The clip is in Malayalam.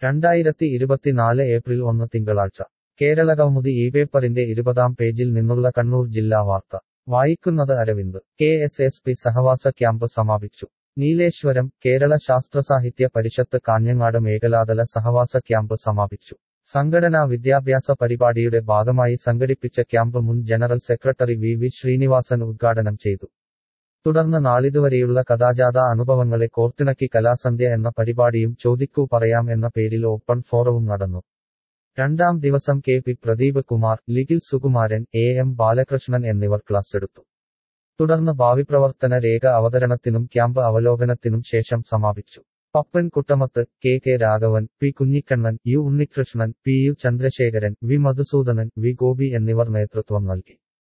രണ്ടായിരത്തി ഇരുപത്തിനാല് ഏപ്രിൽ ഒന്ന് തിങ്കളാഴ്ച കേരളകൗമുദി ഈ പേപ്പറിന്റെ ഇരുപതാം പേജിൽ നിന്നുള്ള കണ്ണൂർ ജില്ലാ വാർത്ത വായിക്കുന്നത് Aravind K S S P സഹവാസ ക്യാമ്പ് സമാപിച്ചു നീലേശ്വരം കേരള ശാസ്ത്രസാഹിത്യ പരിഷത്ത് കാഞ്ഞങ്ങാട് മേഖലാതല സഹവാസ ക്യാമ്പ് സമാപിച്ചു സംഘടനാ വിദ്യാഭ്യാസ പരിപാടിയുടെ ഭാഗമായി സംഘടിപ്പിച്ച ക്യാമ്പ് മുൻ general secretary V V Sreenivasan ഉദ്ഘാടനം ചെയ്തു തുടർന്ന് നാളിതുവരെയുള്ള കഥാജാത അനുഭവങ്ങളെ കോർത്തിണക്കി കലാസന്ധ്യ എന്ന പരിപാടിയും ചോദിക്കൂ പറയാം എന്ന പേരിൽ ഓപ്പൺ ഫോറവും നടന്നു രണ്ടാം ദിവസം K P Pradeep Kumar Likhil Sukumaran A M Balakrishnan എന്നിവർ ക്ലാസ് എടുത്തു തുടർന്ന് ഭാവിപ്രവർത്തന രേഖ അവതരണത്തിനും ക്യാമ്പ് അവലോകനത്തിനും ശേഷം സമാപിച്ചു Pappan Kuttamath K K Raghavan P Kunhikannan U Unnikrishnan P U Chandrasekharan V Madhusoodanan V Gopi എന്നിവർ നേതൃത്വം നൽകി